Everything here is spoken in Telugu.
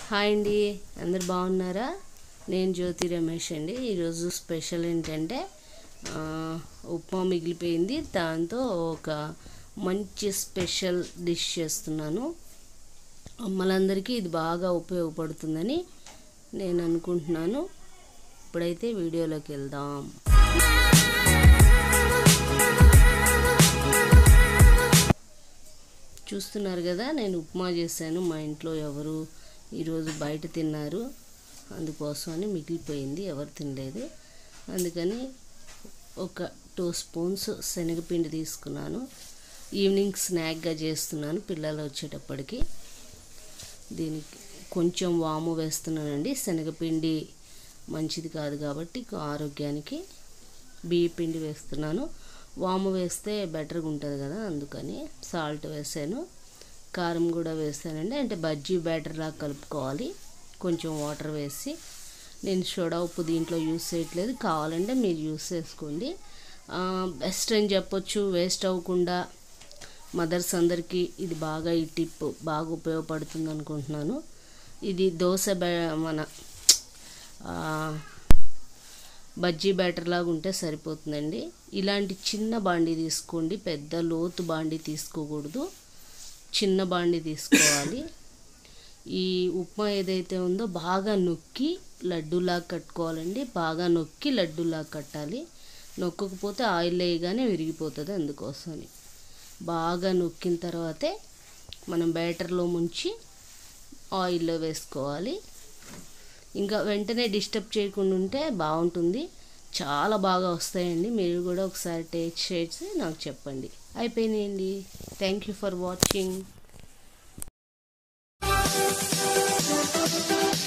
హాయ్ అండి అందరు బాగున్నారా నేను జ్యోతి రమేష్ అండి ఈరోజు స్పెషల్ ఏంటంటే ఆ, ఉప్మా మిగిలిపోయింది దాంతో ఒక మంచి స్పెషల్ డిష్ చేస్తున్నాను అమ్మలందరికీ ఇది బాగా ఉపయోగపడుతుందని నేను అనుకుంటున్నాను ఇప్పుడైతే వీడియోలోకి వెళ్దాం చూస్తున్నారు కదా నేను ఉప్మా చేశాను మా ఇంట్లో ఎవరు ఈరోజు బయట తిన్నారు అందుకోసం అని మిగిలిపోయింది ఎవరు తినలేదు అందుకని ఒక టూ స్పూన్స్ శనగపిండి తీసుకున్నాను ఈవినింగ్ స్నాక్గా చేస్తున్నాను పిల్లలు వచ్చేటప్పటికి దీనికి కొంచెం వాము వేస్తున్నానండి శనగపిండి మంచిది కాదు కాబట్టి ఆరోగ్యానికి బియ్య పిండి వేస్తున్నాను వాము వేస్తే బెటర్గా ఉంటుంది కదా అందుకని సాల్ట్ వేసాను కారం కూడా వేసానండి అంటే బజ్జీ బ్యాటర్ లాగా కలుపుకోవాలి కొంచెం వాటర్ వేసి నేను సోడా ఉప్పు దీంట్లో యూస్ చేయట్లేదు కావాలంటే మీరు యూస్ చేసుకోండి బెస్ట్ అని చెప్పొచ్చు వేస్ట్ అవ్వకుండా మదర్స్ అందరికీ ఇది బాగా ఈ టిప్ బాగా ఉపయోగపడుతుంది అనుకుంటున్నాను ఇది దోశ బె మన ఆ, బజ్జీ బ్యాటర్ లాగా ఉంటే సరిపోతుందండి ఇలాంటి చిన్న బాండీ తీసుకోండి పెద్ద లోతు బాండీ తీసుకోకూడదు చిన్న బాండీ తీసుకోవాలి ఈ ఉప్మా ఏదైతే ఉందో బాగా నొక్కి లడ్డూలాగా కట్టుకోవాలండి బాగా నొక్కి లడ్డూలాగా కట్టాలి నొక్కకపోతే ఆయిల్ వేయగానే విరిగిపోతుంది అందుకోసమని బాగా నొక్కిన తర్వాతే మనం బ్యాటర్లో ముంచి ఆయిల్లో వేసుకోవాలి ఇంకా వెంటనే డిస్టర్బ్ చేయకుండా ఉంటే బాగుంటుంది చాలా బాగా వస్తాయండి మీరు కూడా ఒకసారి టేస్ట్ చేసి నాకు చెప్పండి అయిపోయినాయండి థ్యాంక్ యూ ఫర్ వాచింగ్